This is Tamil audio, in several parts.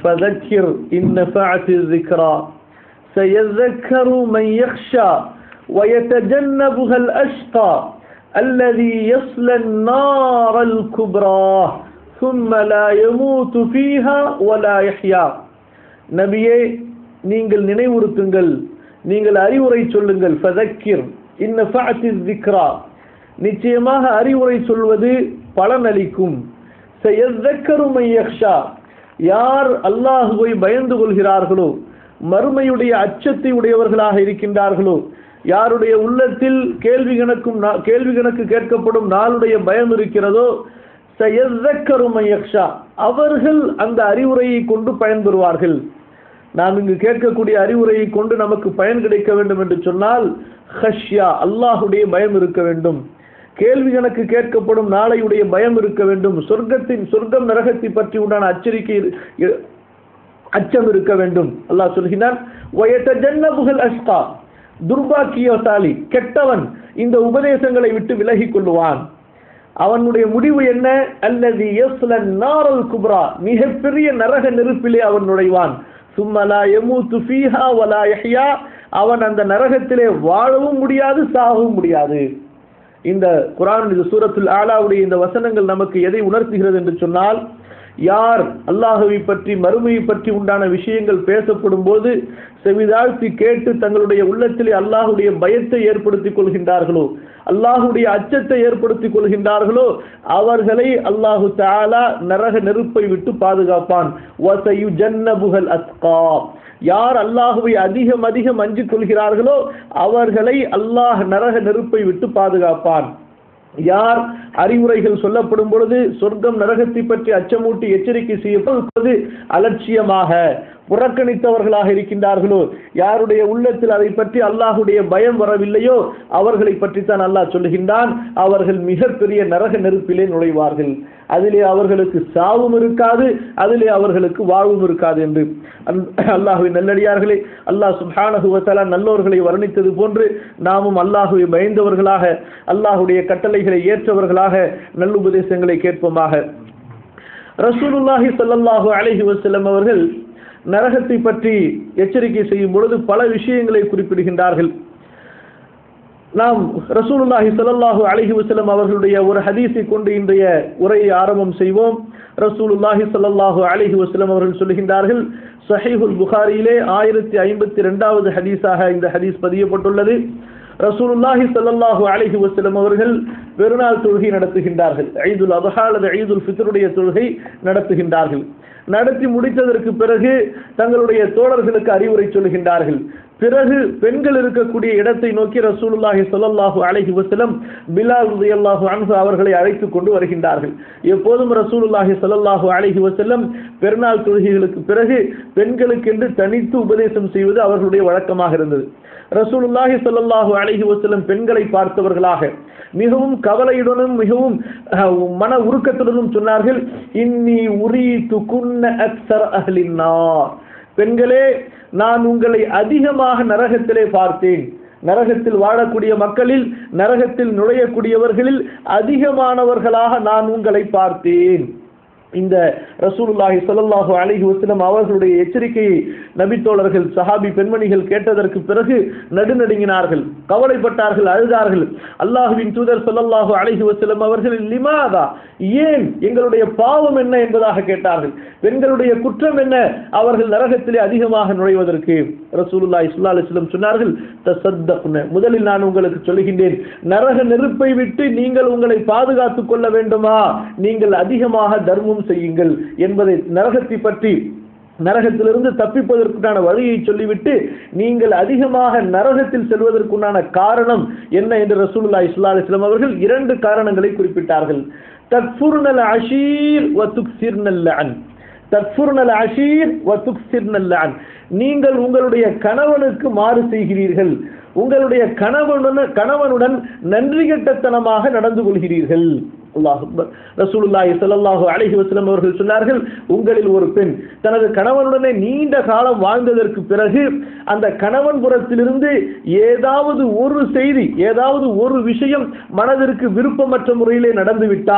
فذكر إن نفعت الذكرى سيذكر من يخشى ويتجنبها الأشقى الذي يصلى النار الكبرى ثم لا يموت فيها ولا يحيا நபியே நீங்கள் நினைவுறுத்துங்கள் நீங்கள் அறிவுரை சொல்லுங்கள் ஃபதக்கிர் இன்ன ஃபஅத்தி ذிக்ரா நிச்சயமாக அறிவுரை சொல்வது பலனளிக்கும் சயذكரு من يخشى யார் அல்லாஹுவை பயந்து கொள்கிறார்களோ மறுமையுடைய அச்சத்தை உடையவர்களாக இருக்கின்றார்களோ யாருடைய உள்ளத்தில் கேள்வி கணக்கும் நா- கேள்வி கணக்கு கேட்கப்படும் நாளுடைய பயம் இருக்கிறதோ சயذكரு من يخشى அவர்கள் அந்த அறிவுரையை கொண்டு பயன்பெறுவார்கள் நாம் இங்கு கேட்கக்கூடிய அறிவுரையை கொண்டு நமக்கு பயன் கிடைக்க வேண்டும் என்று சொன்னால் ஹஷ்யா அல்லாஹுடைய பயம் இருக்க வேண்டும் கேள்வி கணக்கு கேட்கப்படும் நாளையுடைய பயம் இருக்க வேண்டும் சொர்க்கத்தின் சொர்க்கம் நரகத்தை பற்றி உண்டான அச்சரிக்கை இரு- இ- அச்சம் இருக்க வேண்டும் அல்லாஹ் சொல்கிறான் வயத்தஜன்னபுகல் அஷ்கா துர்பாக்கியசாலி கெட்டவன் இந்த உபதேசங்களை விட்டு விலகிக் கொள்ளுவான் அவனுடைய முடிவு என்ன அல்லது யஸ்லன் நாரல் குப்ரா மிகப்பெரிய நரக நெருப்பிலே அவன் நுழைவான் சும்மலா யமூத்து ஃபீஹா வலா யஹ்யா அவன் அந்த நரகத்திலே வாழவும் முடியாது சாகவும் முடியாது இந்த குரான் இது சூரத்துல் ஆலாவுடைய இந்த வசனங்கள் நமக்கு எதை உணர்த்துகிறது என்று சொன்னால் யார் அல்லாஹுவை பற்றி மறுமையை பற்றி உண்டான விஷயங்கள் பேசப்படும் போது செவிதாழ்த்தி கேட்டு தங்களுடைய உள்ளத்திலே அல்லாஹுடைய பயத்தை ஏற்படுத்திக் கொள்கின்றார்களோ அல்லாஹுடைய அச்சத்தை ஏற்படுத்திக் கொள்கின்றார்களோ அவர்களை அல்லாஹு தஆலா நரக நெருப்பை விட்டு பாதுகாப்பான் வசயுஜன்னபுகல் அஸ்கா யார் அல்லாஹுவை அதிகம் அதிகம் அஞ்சிக் கொள்கிறார்களோ அவர்களை அல்லாஹ் நரக நெருப்பை விட்டு பாதுகாப்பான் யார் அறிவுரைகள் சொல்லப்படும் பொழுது சொர்க்கம் நரகத்தை பற்றி அச்சமூட்டி எச்சரிக்கை செய்யப்படுவது அலட்சியமாக புறக்கணித்தவர்களாக இருக்கின்றார்களோ யாருடைய உள்ளத்தில் அதை பற்றி அல்லாஹுடைய பயம் வரவில்லையோ அவர்களை பற்றித்தான் அல்லாஹ் சொல்லுகின்றான் அவர்கள் மிகப்பெரிய நரக நெருப்பிலே நுழைவார்கள் அதிலே அவர்களுக்கு சாவும் இருக்காது அதிலே அவர்களுக்கு வாழ்வும் இருக்காது என்று அல்லாஹுவின் நல்லடியார்களே அல்லாஹ் சுப்ஹானஹு வ தஆலா நல்லோர்களை வர்ணித்தது போன்று நாமும் அல்லாஹுவை பயந்தவர்களாக அல்லாஹுடைய கட்டளைகளை ஏற்றவர்களாக நல்லுபதேசங்களை கேட்போமாக ரசூலுல்லாஹி ஸல்லல்லாஹு அலைஹி வஸல்லம் அவர்கள் நரகத்தை பற்றி எச்சரிக்கை செய்யும் பொழுது பல விஷயங்களை குறிப்பிடுகின்றார்கள் நாம் ரசூலுல்லாஹி ஸல்லல்லாஹு அலைஹி வஸல்லம் அவர்களுடைய ஒரு ஹதீஸை கொண்டு இன்றைய உரையை ஆரம்பம் செய்வோம் ரசூலுல்லாஹி ஸல்லல்லாஹு அலைஹி வஸல்லம் அவர்கள் சொல்லுகின்றார்கள் சஹீஹுல் புகாரியிலே ஆயிரத்தி ஐம்பத்தி ரெண்டாவது ஹதீஸாக இந்த ஹதீஸ் பதியப்பட்டுள்ளது ரசூலுல்லாஹி ஸல்லல்லாஹு அலைஹி வஸல்லம் அவர்கள் பெருநாள் தொழுகை நடத்துகின்றார்கள் ஈதுல் அத்ஹா அல்லது ஈதுல் ஃபித்ருடைய தொழுகை நடத்துகின்றார்கள் நடத்தி முடித்ததற்கு பிறகு தங்களுடைய தோழர்களுக்கு அறிவுரை சொல்லுகின்றார்கள் பிறகு பெண்கள் இருக்கக்கூடிய இடத்தை நோக்கி ரசூலுல்லாஹி ஸல்லல்லாஹு அலைஹி வஸல்லம் பிலால் ரலியல்லாஹு அன்ஹு அவர்களை அழைத்து கொண்டு வருகின்றார்கள் எப்போதும் ரசூலுல்லாஹி ஸல்லல்லாஹு அலைஹி வஸல்லம் பெருநாள் தொழுகைகளுக்கு பிறகு பெண்களுக்கென்று தனித்து உபதேசம் செய்வது அவர்களுடைய வழக்கமாக இருந்தது ரசூலுல்லாஹி ஸல்லல்லாஹு அலைஹி வஸல்லம் பெண்களை பார்த்தவர்களாக மிகவும் கவலையுடனும் மிகவும் அஹ், மன உருக்கத்துடனும் சொன்னார்கள் இன்னி உரீது குன்ன அக்ஸர் அஹ்லின் நார் பெண்களே நான் உங்களை அதிகமாக நரகத்திலே பார்த்தேன் நரகத்தில் வாழக்கூடிய மக்களில் நரகத்தில் நுழையக்கூடியவர்களில் அதிகமானவர்களாக நான் உங்களை பார்த்தேன் இந்த ரசூலுல்லாஹி ஸல்லல்லாஹு அலைஹி வஸல்லம் அவர்களுடைய எச்சரிக்கையை நபித்தோழர்கள் சஹாபி பெண்மணிகள் கேட்டதற்கு பிறகு நடுநடுங்கினார்கள் கவலைப்பட்டார்கள் அழுதார்கள் அல்லாஹுவின் தூதர் ஸல்லல்லாஹு அலைஹி வஸல்லம் அவர்கள் லிமாதா ஏன் எங்களுடைய பாவம் என்ன என்பதாக கேட்டார்கள் பெண்களுடைய குற்றம் என்ன அவர்கள் நரகத்திலே அதிகமாக நுழைவதற்கு ரசூலுல்லாஹி ஸல்லல்லாஹு அலைஹி வஸல்லம் சொன்னார்கள் தசத்தக்ன முதலில் நான் உங்களுக்கு சொல்லுகின்றேன் நரக நெருப்பை விட்டு நீங்கள் உங்களை பாதுகாத்துக் கொள்ள வேண்டுமா நீங்கள் அதிகமாக தர்மம் செய்யுங்கள் என்பதை நரகத்தை பற்றி நரகத்திலிருந்து தப்பிப்பதற்குண்டான வழியை சொல்லிவிட்டு நீங்கள் அதிகமாக நரகத்தில் செல்வதற்குண்டான காரணம் என்ன என்று ரசூலுல்லாஹி ஸல்லல்லாஹு அலைஹி வஸல்லம் அவர்கள் இரண்டு காரணங்களை குறிப்பிட்டார்கள் தக்ஃபுர்னல் அஷீர் வ துக்ஸிர்னல் லஅன் தக்ஃபுர்னல் அஷீர் வ துக்ஸிர்னல் லஅன் நீங்கள் உங்களுடைய கணவனுக்கு மாறு செய்கிறீர்கள் உங்களுடைய கணவனுடன் கணவனுடன் நன்றி கெட்டத்தனமாக நடந்து கொள்கிறீர்கள் அல்லாஹ் அக்பர் ரசூலுல்லாஹி ஸல்லல்லாஹு அலைஹி வஸல்லம் அவர்கள் சொன்னார்கள் உங்களில் ஒரு பெண் தனது கணவனுடனே நீண்ட காலம் வாழ்ந்ததற்கு பிறகு அந்த கணவன் புறத்திலிருந்து ஏதாவது ஒரு செய்தி ஏதாவது ஒரு விஷயம் மனதிற்கு விருப்பமற்ற முறையிலே நடந்துவிட்டால்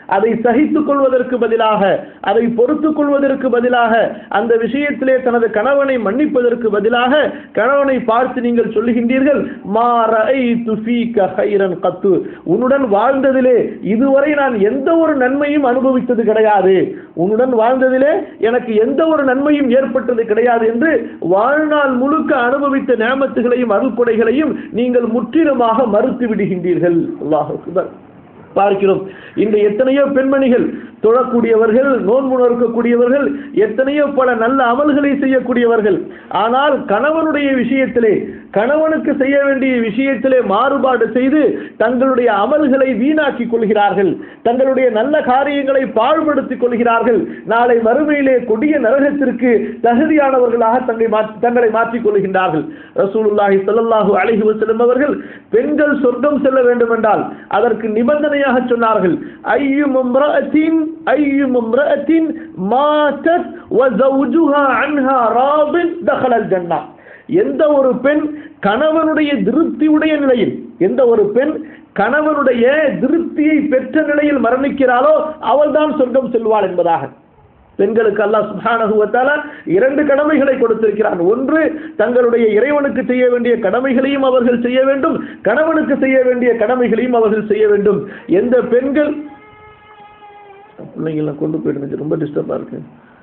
அதை சகித்துக் கொள்வதற்கு பதிலாக அதை பொறுத்துக் கொள்வதற்கு பதிலாக அந்த விஷயத்திலே தனது கணவனை மன்னிப்பதற்கு பதிலாக கணவனை பார்த்து நீங்கள் சொல்லுகின்றீர்கள் மா ரஅய்து ஃபீக கைரன் கத்து உன்னுடன் வாழ்ந்ததிலே இதுவரை நான் எந்த ஒரு நன்மையும் அனுபவித்தது கிடையாது உன்னுடன் வாழ்ந்ததிலே எனக்கு எந்த ஒரு நன்மையும் ஏற்பட்டது கிடையாது என்று வாழ்நாள் முழுக்க அனுபவித்த நேமத்துகளையும் அருள்கொடைகளையும் நீங்கள் முற்றிலுமாக மறுத்து விடுகின்றீர்கள் அல்லாஹ் அக்பர் பார்க்கிறோம் இந்த எத்தனையோ பெண்மணிகள் தொழக்கூடியவர்கள் நோன்பு நோக்கக்கூடியவர்கள் எத்தனையோ பல நல்ல அமல்களை செய்யக்கூடியவர்கள் ஆனால் கணவனுடைய விஷயத்திலே கணவனுக்கு செய்ய வேண்டிய விஷயத்திலே மாறுபாடு செய்து தங்களுடைய அமல்களை வீணாக்கிக் கொள்கிறார்கள் தங்களுடைய நல்ல காரியங்களை பாழ்படுத்திக் கொள்கிறார்கள் நாளை மறுமையிலே கொடிய நரகத்திற்கு தகுதியானவர்களாக தங்களை மாற்றி- தங்களை மாற்றிக் கொள்கின்றார்கள் ரசூலுல்லாஹி ஸல்லல்லாஹு அலைஹி வஸல்லம் அவர்கள் பெண்கள் சொர்க்கம் செல்ல வேண்டும் என்றால் அதற்கு நிபந்தனையாக சொன்னார்கள் ஐயும் இம்ரஅத்தின் ஐயும் இம்ரஅத்தின் மாதத் வ ஜௌஜுஹா அன்ஹா ராபின் தഖலல் ஜன்னah எந்த ஒரு பெண் கணவனுடைய திருப்தியுடைய நிலையில் எந்த ஒரு பெண் கணவனுடைய திருப்தியை பெற்ற நிலையில் மரணிக்கிறாளோ அவள்தான் சொர்க்கம் செல்வாள் என்பதாக பெண்களுக்கு அல்லாஹ் சுப்ஹானஹு வ தஆலா இரண்டு கடமைகளை கொடுத்திருக்கிறான் ஒன்று தங்களுடைய இறைவனுக்கு செய்ய வேண்டிய கடமைகளையும் அவர்கள் செய்ய வேண்டும் கணவனுக்கு செய்ய வேண்டிய கடமைகளையும் அவர்கள் செய்ய வேண்டும் எந்த பெண்கள் பிள்ளைங்கெல்லாம் கொண்டு போயிடுங்க ரொம்ப டிஸ்டர்பா இருக்கு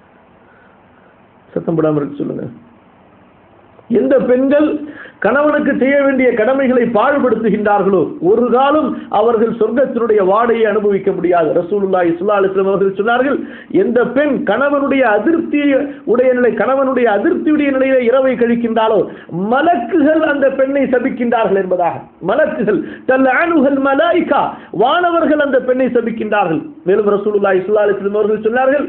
சத்தம் போடாம இருக்கு சொல்லுங்க எந்த பெண்கள் கணவனுக்கு செய்ய வேண்டிய கடமைகளை பாழ்படுத்துகின்றார்களோ ஒரு காலம் அவர்கள் சொர்க்கத்தினுடைய வாடையை அனுபவிக்க முடியாது ரசூலுல்லாஹி ஸல்லல்லாஹு அலைஹி வஸல்லம் அவர்கள் சொன்னார்கள் எந்த பெண் கணவனுடைய அதிருப்தி உடைய நிலை கணவனுடைய அதிருப்தியுடைய நிலையில இரவை கழிக்கின்றாலோ மலக்குகள் அந்த பெண்ணை சபிக்கின்றார்கள் என்பதாக மலக்குகள் தல்அனுஹல் மலாயிகா வானவர்கள் அந்த பெண்ணை சபிக்கின்றார்கள் மேலும் ரசூலுல்லாஹி ஸல்லல்லாஹு அலைஹி வஸல்லம் அவர்கள் சொன்னார்கள்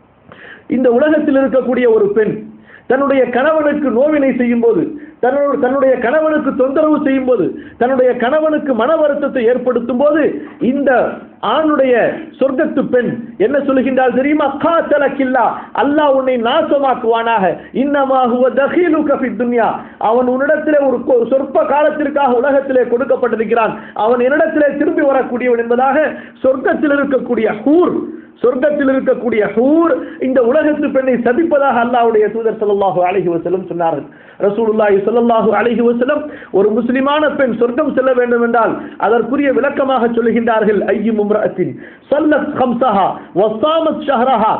இந்த உலகத்தில் இருக்கக்கூடிய ஒரு பெண் தன்னுடைய கணவனுக்கு நோவினை செய்யும் போது தன்னோட தன்னுடைய கணவனுக்கு தொந்தரவு செய்யும் போது தன்னுடைய கணவனுக்கு மன வருத்தத்தை ஏற்படுத்தும் போது இந்த ஆணுடைய சொர்க்கத்து பெண் என்ன சொல்லுகின்றால் தெரியுமா காத்தலக்கில்லா அல்லாஹ் உன்னை நாசமாக்குவானாக இன்னமாகுவ தஹீலு கஃபி துன்யா அவன் உன்னிடத்திலே ஒரு கொ- சொற்ப காலத்திற்காக உலகத்திலே கொடுக்கப்பட்டிருக்கிறான் அவன் என்னிடத்திலே திரும்பி வரக்கூடியவன் என்பதாக சொர்க்கத்தில் இருக்கக்கூடிய ஹூர் சொர்க்கத்தில் இருக்கக்கூடிய ஹூர் இந்த உலகத்து பெண்ணை சபிப்பதாக அல்லாஹ்வுடைய தூதர் ஸல்லல்லாஹு அலைஹி வஸல்லம் சொன்னார்கள் ரசூலுல்லாஹி ஸல்லல்லாஹு அலைஹி வஸல்லம் ஒரு முஸ்லிமான பெண் சொர்க்கம் செல்ல வேண்டும் என்றால் அதற்குரிய விளக்கமாக சொல்லுகின்றார்கள் ஐயும் இம்ரஅத்தின் ஸல்லத் خمسها وصامت شهرها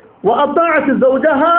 وأطاعت زوجها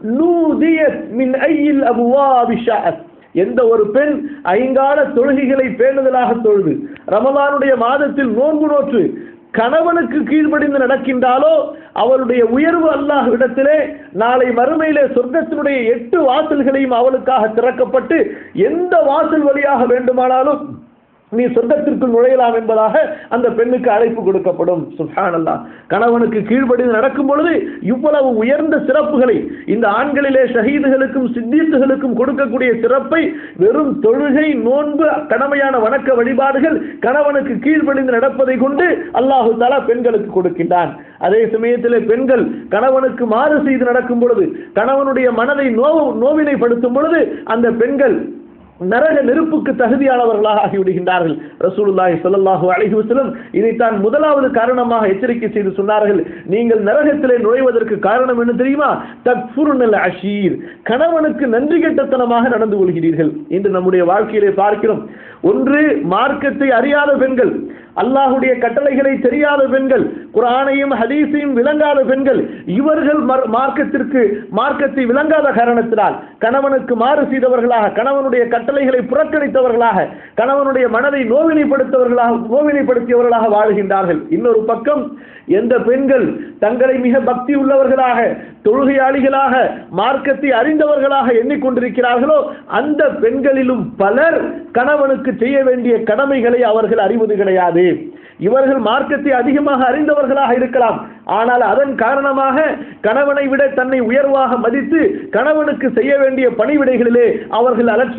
نوديت من أي الأبواب شاءت எந்த ஒரு பெண் ஐங்கால தொழுகைகளை பேணுதலாக தொழுது ரமலானுடைய மாதத்தில் நோன்பு நோற்று கணவனுக்கு கீழ்ப்படிந்து நடக்கின்றாலோ அவளுடைய உயர்வு அல்லாஹ் இடத்திலே நாளை மறுமையிலே சொர்க்கத்தினுடைய எட்டு வாசல்களையும் அவளுக்காக திறக்கப்பட்டு எந்த வாசல் வழியாக வேண்டுமானாலும் நீ சொர்க்கத்திற்குள் நுழையலாம் என்பதாக அந்த பெண்ணுக்கு அழைப்பு கொடுக்கப்படும் சுப்ஹானல்லாஹ் கணவனுக்கு கீழ்ப்படிந்து நடக்கும் பொழுது இவ்வளவு உயர்ந்த சிறப்புகளை இந்த ஆண்களிலே ஷஹீதுகளுக்கும் சித்தீத்துகளுக்கும் கொடுக்கக்கூடிய சிறப்பை வெறும் தொழுகை நோன்பு கடமையான வணக்க வழிபாடுகள் கணவனுக்கு கீழ்ப்படிந்து நடப்பதை கொண்டு அல்லாஹு தஆலா பெண்களுக்கு கொடுக்கின்றான் அதே சமயத்திலே பெண்கள் கணவனுக்கு மாறு செய்து நடக்கும் பொழுது கணவனுடைய மனதை நோவு நோவினைப்படுத்தும் பொழுது அந்த பெண்கள் நரக நெருப்புக்கு தகுதியானவர்களாக ஆகிவிடுகின்றார்கள் ரசூலுல்லாஹி ஸல்லல்லாஹு அலைஹி வஸல்லம் இதைத்தான் முதலாவது காரணமாக எச்சரிக்கை செய்து சொன்னார்கள் நீங்கள் நரகத்திலே நுழைவதற்கு காரணம் என்ன தெரியுமா தக்ஃபுருனல் அஷீர் கணவனுக்கு நன்றி கெட்டத்தனமாக நடந்து கொள்கிறீர்கள் இன்று நம்முடைய வாழ்க்கையிலே பார்க்கிறோம் ஒன்று மார்க்கத்தை அறியாத பெண்கள் அல்லாஹுடைய கட்டளைகளை தெரியாத பெண்கள் குர்ஆனையும் ஹதீஸையும் விளங்காத பெண்கள் இவர்கள் மர்- மார்க்கத்திற்கு மார்க்கத்தை விளங்காத காரணத்தினால் கணவனுக்கு மாறு செய்தவர்களாக கணவனுடைய கட்டளைகளை புறக்கணித்தவர்களாக கணவனுடைய மனதை நோவினைப்படுத்தவர்களாக நோவினைப்படுத்தியவர்களாக வாழ்கின்றார்கள் இன்னொரு பக்கம் எந்த பெண்கள் தங்களை மிக பக்தி உள்ளவர்களாக தொழுகையாளிகளாக மார்க்கத்தை அறிந்தவர்களாக எண்ணிக்கொண்டிருக்கிறார்களோ அந்த பெண்களிலும் பலர் கணவனுக்கு செய்ய வேண்டிய கடமைகளை அவர்கள் அறிவது கிடையாது இவர்கள் மார்க்கத்தை அதிகமாக அறிந்தவர்களாக இருக்கலாம் ஆனால் அதன் காரணமாக கணவனை விட தன்னை உயர்வாக மதித்து கணவனுக்கு செய்ய வேண்டிய பணிவிடைகளிலே அவர்கள் அலட்சியம் செய்து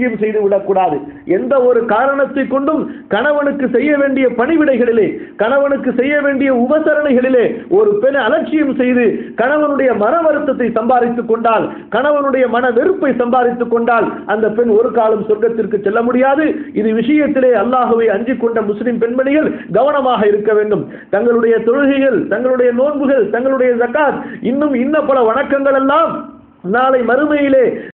விடக்கூடாது எந்த ஒரு காரணத்தை கொண்டும் கணவனுக்கு செய்ய வேண்டிய பணிவிடைகளிலே கணவனுக்கு செய்ய வேண்டிய உபசரணைகளிலே ஒரு பெண் அலட்சியம் செய்து கணவனுடைய மன வருத்தத்தை சம்பாதித்துக் கொண்டால் கணவனுடைய மன வெறுப்பை சம்பாதித்துக் கொண்டால் அந்த பெண் ஒரு காலம் சொர்க்கத்திற்கு செல்ல முடியாது இது விஷயத்திலே அல்லாஹுவை அஞ்சிக் கொண்ட முஸ்லிம் பெண்மணிகள் கவனமாக இருக்க வேண்டும் தங்களுடைய தொழுகைகள் தங்களுடைய நோன்புகள் தங்களுடைய ஜக்காத் இன்னும் இன்ன பல வணக்கங்கள் எல்லாம் நாளை மறுமையிலே